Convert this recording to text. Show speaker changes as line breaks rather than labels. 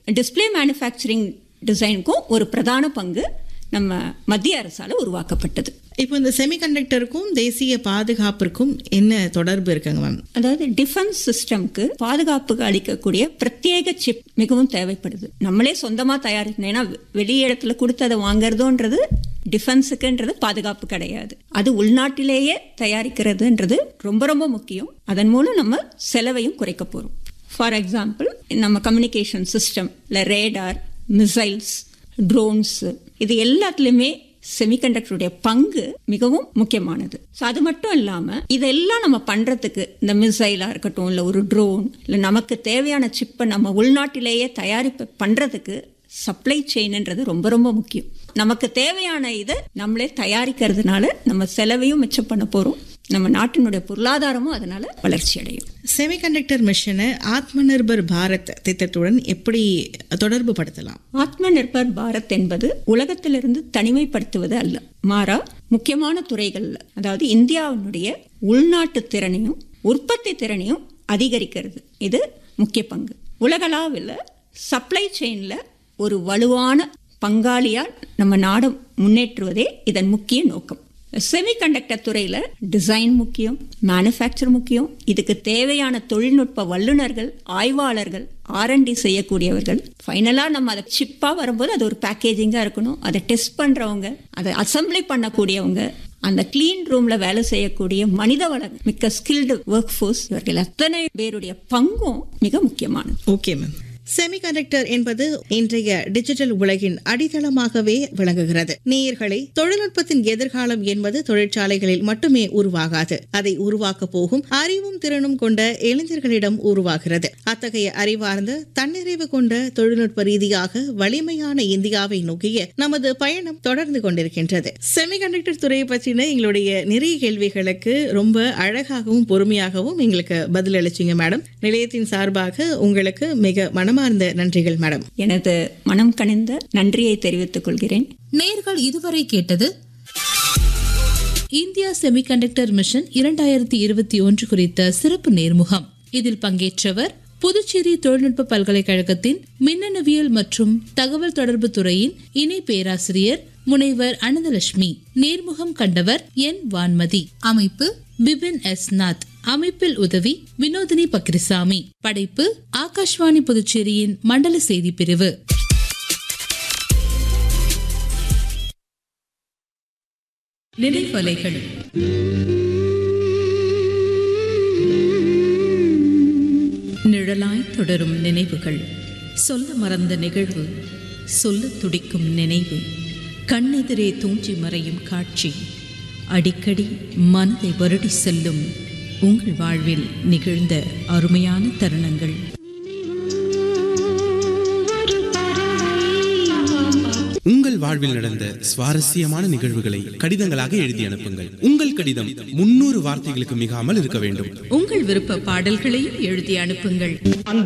display manufacturing டிசைனுக்கும் ஒரு பிரதான பங்கு நம்ம மத்திய அரசால் உருவாக்கப்பட்டது
இப்போ இந்த செமிகண்டக்டருக்கும் தேசிய பாதுகாப்பிற்கும் என்ன தொடர்பு இருக்குங்க மேம்
அதாவது டிஃபென்ஸ் சிஸ்டம்க்கு பாதுகாப்புக்கு அளிக்கக்கூடிய பிரத்யேக சிப் மிகவும் தேவைப்படுது நம்மளே சொந்தமாக தயாரிக்கணும் ஏன்னா வெளி இடத்துல கொடுத்து அதை வாங்குறதுன்றது டிஃபென்ஸுக்குன்றது பாதுகாப்பு கிடையாது அது உள்நாட்டிலேயே தயாரிக்கிறதுன்றது ரொம்ப ரொம்ப முக்கியம் அதன் மூலம் நம்ம செலவையும் குறைக்க போகிறோம் ஃபார் எக்ஸாம்பிள் நம்ம கம்யூனிகேஷன் சிஸ்டம் இல்லை ரேடார் மிசைல்ஸ் ட்ரோன்ஸ் இது எல்லாத்துலேயுமே செமிகண்டக்டருடைய பங்கு மிகவும் முக்கியமானது ஸோ அது மட்டும் இல்லாமல் இதெல்லாம் நம்ம பண்ணுறதுக்கு இந்த மிசைலாக இருக்கட்டும் இல்லை ஒரு ட்ரோன் இல்லை நமக்கு தேவையான சிப்பை நம்ம உள்நாட்டிலேயே தயாரிப்பு பண்ணுறதுக்கு சப்ளை செயின்ன்றது ரொம்ப ரொம்ப முக்கியம் நமக்கு தேவையான இதை நம்மளே தயாரிக்கிறதுனால நம்ம செலவையும் மிச்சம் பண்ண போகிறோம் நம்ம நாட்டினுடைய பொருளாதாரமும் அதனால வளர்ச்சி அடையும்
செமிகண்டக்டர் மிஷனை ஆத்ம நிர்பர் பாரத் திட்டத்துடன் எப்படி தொடர்பு படுத்தலாம்
ஆத்ம நிர்பர் பாரத் என்பது உலகத்திலிருந்து தனிமைப்படுத்துவது அல்ல மாறா முக்கியமான துறைகள்ல அதாவது இந்தியாவினுடைய உள்நாட்டு திறனையும் உற்பத்தி திறனையும் அதிகரிக்கிறது இது முக்கிய பங்கு உலகளாவில் சப்ளை செயின்ல ஒரு வலுவான பங்காளியா நம்ம நாடு முன்னேற்றுவதே இதன் முக்கிய நோக்கம் செமிகண்டக்டர் துறையில் டிசைன் முக்கியம் மேனுஃபேக்சர் முக்கியம் இதுக்கு தேவையான தொழில்நுட்ப வல்லுநர்கள் ஆய்வாளர்கள் ஆர்என்டி செய்யக்கூடியவர்கள் ஃபைனலாக நம்ம அதை சிப்பாக வரும்போது அது ஒரு பேக்கேஜிங்காக இருக்கணும் அதை டெஸ்ட் பண்ணுறவங்க அதை அசம்பிளி பண்ணக்கூடியவங்க அந்த கிளீன் ரூம்ல வேலை செய்யக்கூடிய மனித வளம் மிக்க ஸ்கில்டு ஒர்க் ஃபோர்ஸ் இவர்கள் அத்தனை பேருடைய பங்கும் மிக முக்கியமானது
ஓகே மேம் செமிகண்டக்டர் என்பது இன்றைய டிஜிட்டல் உலகின் அடித்தளமாகவே விளங்குகிறது நேயர்களை தொழில்நுட்பத்தின் எதிர்காலம் என்பது தொழிற்சாலைகளில் மட்டுமே உருவாகாது அதை உருவாக்க போகும் அறிவும் திறனும் கொண்ட இளைஞர்களிடம் உருவாகிறது அத்தகைய அறிவார்ந்த தன்னிறைவு கொண்ட தொழில்நுட்ப ரீதியாக வலிமையான இந்தியாவை நோக்கிய நமது பயணம் தொடர்ந்து கொண்டிருக்கின்றது செமிகண்டக்டர் துறையை பற்றின எங்களுடைய நிறைய கேள்விகளுக்கு ரொம்ப அழகாகவும் பொறுமையாகவும் எங்களுக்கு பதிலளிச்சிங்க மேடம் நிலையத்தின் சார்பாக உங்களுக்கு மிக மனமார்ந்த நன்றிகள் மேடம்
எனது மனம் கனிந்த நன்றியை தெரிவித்துக் கொள்கிறேன்
நேர்கள் இதுவரை கேட்டது இந்தியா செமிகண்டக்டர் மிஷன் இரண்டாயிரத்தி இருபத்தி ஒன்று குறித்த சிறப்பு நேர்முகம் இதில் பங்கேற்றவர் புதுச்சேரி தொழில்நுட்ப பல்கலைக்கழகத்தின் மின்னணுவியல் மற்றும் தகவல் தொடர்பு துறையின் இணை பேராசிரியர் முனைவர் அனந்தலட்சுமி நேர்முகம் கண்டவர் என் வான்மதி அமைப்பு பிபின் எஸ் நாத் அமைப்பில் உதவி வினோதினி பக்ரிசாமி படைப்பு ஆகாஷ்வாணி புதுச்சேரியின் மண்டல செய்தி பிரிவு நினைவலைகள்
நிழலாய் தொடரும் நினைவுகள் சொல்ல மறந்த நிகழ்வு சொல்ல துடிக்கும் நினைவு கண்ணெதிரே தூஞ்சி மறையும் காட்சி அடிக்கடி மனதை வருடி செல்லும் உங்கள் வாழ்வில் நிகழ்ந்த அருமையான தருணங்கள்
உங்கள் வாழ்வில் நடந்த சுவாரஸ்யமான நிகழ்வுகளை கடிதங்களாக எழுதி அனுப்புங்கள் உங்கள் கடிதம் முன்னூறு வார்த்தைகளுக்கு மிகாமல் இருக்க வேண்டும்
உங்கள் விருப்ப பாடல்களையும் எழுதி அனுப்புங்கள்